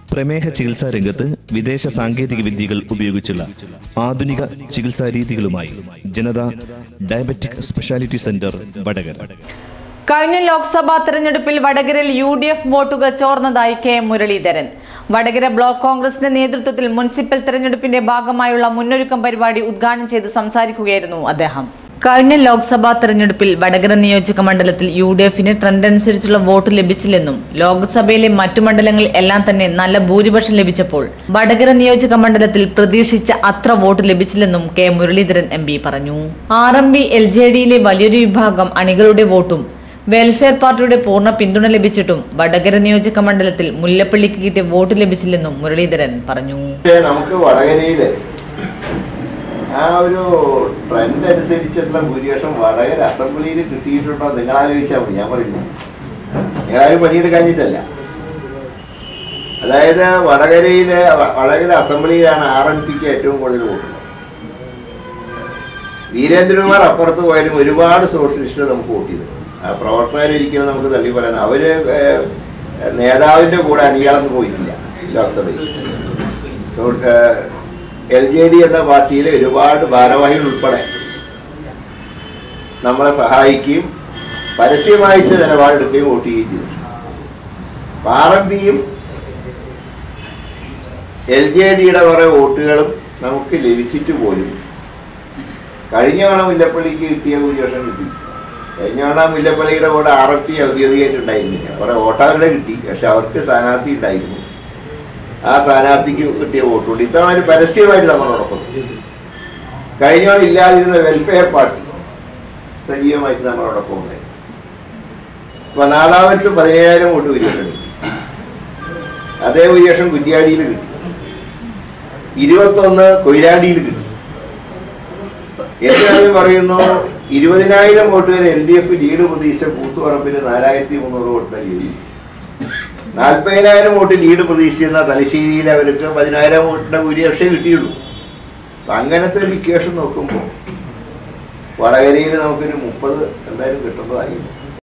പ്രമേഹ ചികിത്സാ രംഗത്ത് വിദേശ സാങ്കേതിക വിദ്യകൾ ഉപയോഗിച്ചുള്ള ആധുനിക ചികിത്സാ രീതികളുമായി Janata diabetic speciality centre Vadakara കഴിഞ്ഞ ലോക്സഭാ തെരഞ്ഞെടുപ്പിൽ വടകരയിൽ യു ഡി എഫ് വോട്ടുകൾ ചോർന്നതായി കെ മുരളീധരൻ വടകര ബ്ലോക്ക് കോൺഗ്രസിന്റെ നേതൃത്വത്തിൽ മുനിസിപ്പൽ തെരഞ്ഞെടുപ്പിന്റെ ഭാഗമായുള്ള മുന്നൊരുക്കം പരിപാടി ഉദ്ഘാടനം ചെയ്ത് സംസാരിക്കുകയായിരുന്നു അദ്ദേഹം കഴിഞ്ഞ ലോക്സഭാ തെരഞ്ഞെടുപ്പിൽ വടകര നിയോജക മണ്ഡലത്തിൽ യു ഡി എഫിന് ട്രെൻഡ് അനുസരിച്ചുള്ള വോട്ട് ലഭിച്ചില്ലെന്നും ലോക്സഭയിലെ മറ്റു മണ്ഡലങ്ങളിൽ എല്ലാം തന്നെ നല്ല ഭൂരിപക്ഷം ലഭിച്ചപ്പോൾ വടകര നിയോജക മണ്ഡലത്തിൽ പ്രതീക്ഷിച്ച അത്ര വോട്ട് ലഭിച്ചില്ലെന്നും കെ മുരളീധരൻ എം പി പറഞ്ഞു R M P L J ഡിയിലെ വലിയൊരു വിഭാഗം അണികളുടെ വോട്ടും വെൽഫെയർ പാർട്ടിയുടെ പൂർണ്ണ പിന്തുണ ലഭിച്ചിട്ടും വടകര നിയോജക മണ്ഡലത്തിൽ മുല്ലപ്പള്ളിക്ക് കിട്ടിയ വോട്ട് ലഭിച്ചില്ലെന്നും മുരളീധരൻ പറഞ്ഞു പക്ഷേ നമുക്ക് വടകരയില് ആ ഒരു ട്രെൻഡ് അനുസരിച്ചുള്ള ഭൂരിപക്ഷം വടകര അസംബ്ലിയിൽ കിട്ടിയിട്ടുണ്ടോ നിങ്ങൾ ആലോചിച്ചാൽ മതി ഞാൻ പറയുന്നു നിങ്ങളാരും പണിയെടുക്കാഞ്ഞിട്ടല്ല അതായത് വടകരയിലെ വ- വടകര അസംബ്ലിയിലാണ് ആർ എൻ പിക്ക് ഏറ്റവും കൂടുതൽ വോട്ടുള്ളത് വീരേന്ദ്രകുമാർ അപ്പുറത്ത് പോയാലും ഒരുപാട് സോഷ്യലിസ്റ്റ് നമുക്ക് വോട്ട് ചെയ്തു ആ പ്രവർത്തകരൊരിക്കലും നമുക്ക് തള്ളി പറയുന്നത് അവര് ഏഹ്, നേതാവിന്റെ കൂടെ അണിയാളൊന്നും പോയിട്ടില്ല ലോക്സഭയിൽ സോ എൽ ജെ ഡി എന്ന പാർട്ടിയിലെ ഒരുപാട് ഭാരവാഹികൾ ഉൾപ്പെടെ നമ്മളെ സഹായിക്കുകയും പരസ്യമായിട്ട് നിലപാടെടുക്കുകയും വോട്ട് ചെയ്യുകയും ചെയ്തു ആർ എം പിയും എൽ ജെ ഡിയുടെ കുറെ വോട്ടുകളും നമുക്ക് ലഭിച്ചിട്ട് പോലും കഴിഞ്ഞ തവണ മുല്ലപ്പള്ളിക്ക് കിട്ടിയ ഭൂരിപക്ഷം കിട്ടി കഴിഞ്ഞ തവണ മുല്ലപ്പള്ളിയുടെ കൂടെ ആർ എഫ് പി ഔദ്യോഗികമായിട്ട് ഉണ്ടായിരുന്നില്ല കുറെ വോട്ടവരുടെ കിട്ടി പക്ഷെ അവർക്ക് സ്ഥാനാർത്ഥി ഉണ്ടായിരുന്നു ആ സ്ഥാനാർത്ഥിക്ക് കിട്ടിയ വോട്ടുകൊണ്ട് ഇത്തവണ ഒരു പരസ്യമായിട്ട് നമ്മളോടൊപ്പം കഴിഞ്ഞ തവണ ഇല്ലാതിരുന്ന വെൽഫെയർ പാർട്ടി സജീവമായിട്ട് നമ്മളോടൊപ്പം ഉണ്ടായി ഇപ്പൊ നാദാപുരത്ത് പതിനേഴായിരം വോട്ട് ഭൂരിപക്ഷം കിട്ടി അതേ ഭൂരിപക്ഷം കുറ്റിയാടിയിൽ കിട്ടി ഇരുപത്തൊന്ന് കൊയിലാടിയിൽ കിട്ടി എന്തിനാദ്യം പറയുന്നു ഇരുപതിനായിരം വോട്ട് വരെ എൽ ഡി എഫ് ലീഡ് പ്രതീക്ഷ കൂത്തുപറമ്പിന് നാലായിരത്തി മുന്നൂറ് വോട്ടിന് ലീഡ് നാൽപ്പതിനായിരം വോട്ട് ലീഡ് പ്രതീക്ഷിച്ചിരുന്ന തലശ്ശേരിയിൽ അവർക്ക് പതിനായിരം വോട്ടിന്റെ ഭൂരിപക്ഷമേ കിട്ടിയുള്ളൂ അപ്പൊ അങ്ങനത്തെ ഒരു ഇക്വേഷൻ നോക്കുമ്പോൾ വടകരയിൽ നമുക്കൊരു മുപ്പത് എന്തായാലും കിട്ടുന്നതായിരുന്നു